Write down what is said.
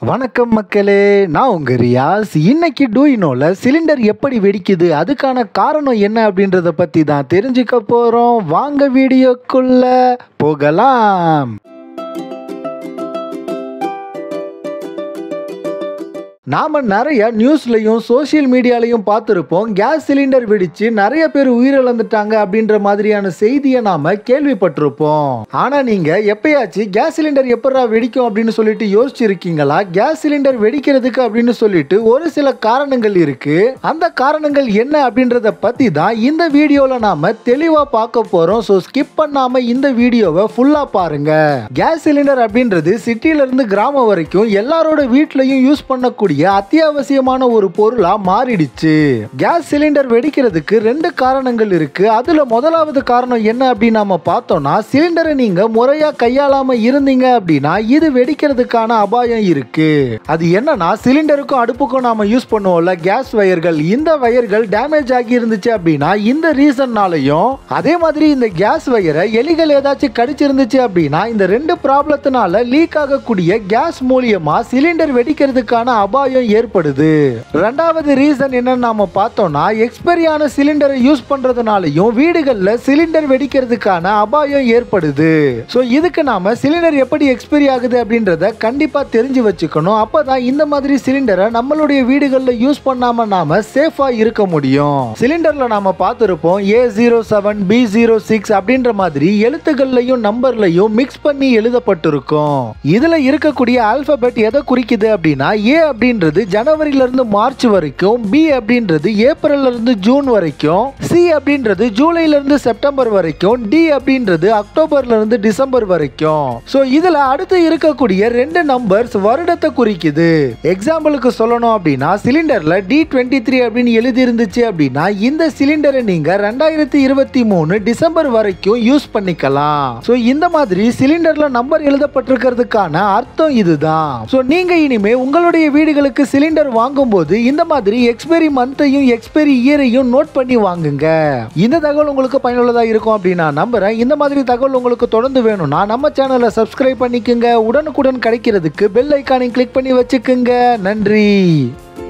வணக்கம் மக்களே நான் உங்க ரியாஸ் இன்னைக்கு டூயினோல சிலிண்டர் எப்படி வெடிக்குது அதுக்கான காரணம் என்ன அப்படின்றத பத்தி தான் தெரிஞ்சுக்க போறோம் வாங்க வீடியோக்குள்ள போகலாம் நாம நிறைய நியூஸ்லையும் சோஷியல் மீடியாலையும் பார்த்துருப்போம் கேஸ் சிலிண்டர் வெடிச்சு நிறைய பேர் உயிரிழந்துட்டாங்க அப்படின்ற மாதிரியான செய்தியை நாம கேள்விப்பட்டிருப்போம் ஆனா நீங்க எப்பயாச்சும் கேஸ் சிலிண்டர் எப்படா வெடிக்கும் அப்படின்னு சொல்லிட்டு யோசிச்சிருக்கீங்களா கேஸ் சிலிண்டர் வெடிக்கிறதுக்கு அப்படின்னு சொல்லிட்டு ஒரு சில காரணங்கள் இருக்கு அந்த காரணங்கள் என்ன அப்படின்றத பத்தி தான் இந்த வீடியோல நாம தெளிவா பார்க்க போறோம் ஸோ ஸ்கிப் பண்ணாம இந்த வீடியோவை ஃபுல்லா பாருங்க கேஸ் சிலிண்டர் அப்படின்றது சிட்டில இருந்து கிராமம் வரைக்கும் எல்லாரோட வீட்லயும் யூஸ் பண்ணக்கூடிய அத்தியாவசியமான ஒரு பொருளா மாறிடுச்சு கேஸ் சிலிண்டர் வெடிக்கிறதுக்கு ரெண்டு காரணங்கள் இருக்கு அதுல முதலாவது காரணம் என்ன அப்படின்னு நாம பார்த்தோம்னா சிலிண்டரை நீங்க முறையா கையாளாம இருந்தீங்க அப்படின்னா இது வெடிக்கிறதுக்கான அபாயம் இருக்கு அது என்னன்னா சிலிண்டருக்கும் அடுப்புக்கும் நாம யூஸ் பண்ணுவோம்ல கேஸ் வயர்கள் இந்த வயர்கள் டேமேஜ் ஆகி இருந்துச்சு அப்படின்னா இந்த ரீசன்னாலையும் அதே மாதிரி இந்த கேஸ் வயரை எலிகள் ஏதாச்சும் கடிச்சிருந்துச்சு அப்படின்னா இந்த ரெண்டு ப்ராப்ளத்தினால லீக் ஆகக்கூடிய கேஸ் மூலியமா சிலிண்டர் வெடிக்கிறதுக்கான அபாயம் ஏற்படுது ரெண்டாவது ரீசன் என்னன்னு நாம பார்த்தோம்னா எக்ஸ்பெரியான சிலிண்டரை யூஸ் பண்றதுனாலையும் வீடுகள்ல சிலிண்டர் வெடிக்கிறதுக்கான அபாயம் ஏற்படுது ஸோ இதுக்கு நாம சிலிண்டர் எப்படி எக்ஸ்பெரி ஆகுது அப்படின்றத கண்டிப்பா தெரிஞ்சு வச்சுக்கணும் அப்பதான் இந்த மாதிரி சிலிண்டரை நம்மளுடைய வீடுகள்ல யூஸ் பண்ணாம நாம சேஃபா இருக்க முடியும் சிலிண்டர்ல நாம பார்த்திருப்போம் A zero seven B zero six அப்படின்ற மாதிரி எழுத்துக்கள்லையும் நம்பர்லையும் மிக்ஸ் பண்ணி எழுதப்பட்டிருக்கும் இதுல இருக்கக்கூடிய ஆல்பபெட் எதை குறிக்குது அப்படின்னா ஏ அப்படின்றது ஜனவரில இருந்து மார்ச் வரைக்கும் பி அப்படின்றது ஏப்ரல்ல இருந்து ஜூன் வரைக்கும் சி அப்படின்றது ஜூலைல இருந்து செப்டம்பர் வரைக்கும் டி அப்படின்றது அக்டோபர்ல இருந்து டிசம்பர் வரைக்கும் சோ இதுல அடுத்து இருக்கக்கூடிய ரெண்டு நம்பர்ஸ் வருடத்தை குறிக்குது எக்ஸாம்பிளுக்கு சொல்லணும் அப்படின்னா சிலிண்டர்ல டி டுவெண்ட்டி த்ரீ அப்படின்னு எழுதி இருந்துச்சு அப்படின்னா இந்த சிலிண்டரை நீங்க ரெண்டாயிரத்தி இருபத்தி மூணு டிசம்பர் வரைக்கும் யூஸ் பண்ணிக்கலாம் சோ இந்த மாதிரி சிலிண்டர்ல நம்பர் எழுதப்பட்டிருக்கிறதுக்கான அர்த்தம் இதுதான் சோ நீங்க இனிமே உங்களுடைய வீடுகளுக்கு சிலிண்டர் வாங்கும்போது இந்த மாதிரி எக்ஸ்பைரி மந்த்தையும் எக்ஸ்பைரி இயரையும் நோட் பண்ணி வாங்குங்க இந்த தகவல் உங்களுக்கு பயனுள்ளதா இருக்கும் அப்படின்னு நான் நம்புறேன் இந்த மாதிரி தகவல் உங்களுக்கு தொடர்ந்து வேணும்னா நம்ம சேனலை சப்ஸ்கிரைப் பண்ணிக்கோங்க உடனுக்குடன் கிடைக்கிறதுக்கு பெல் ஐக்கானை கிளிக் பண்ணி வச்சுக்கோங்க நன்றி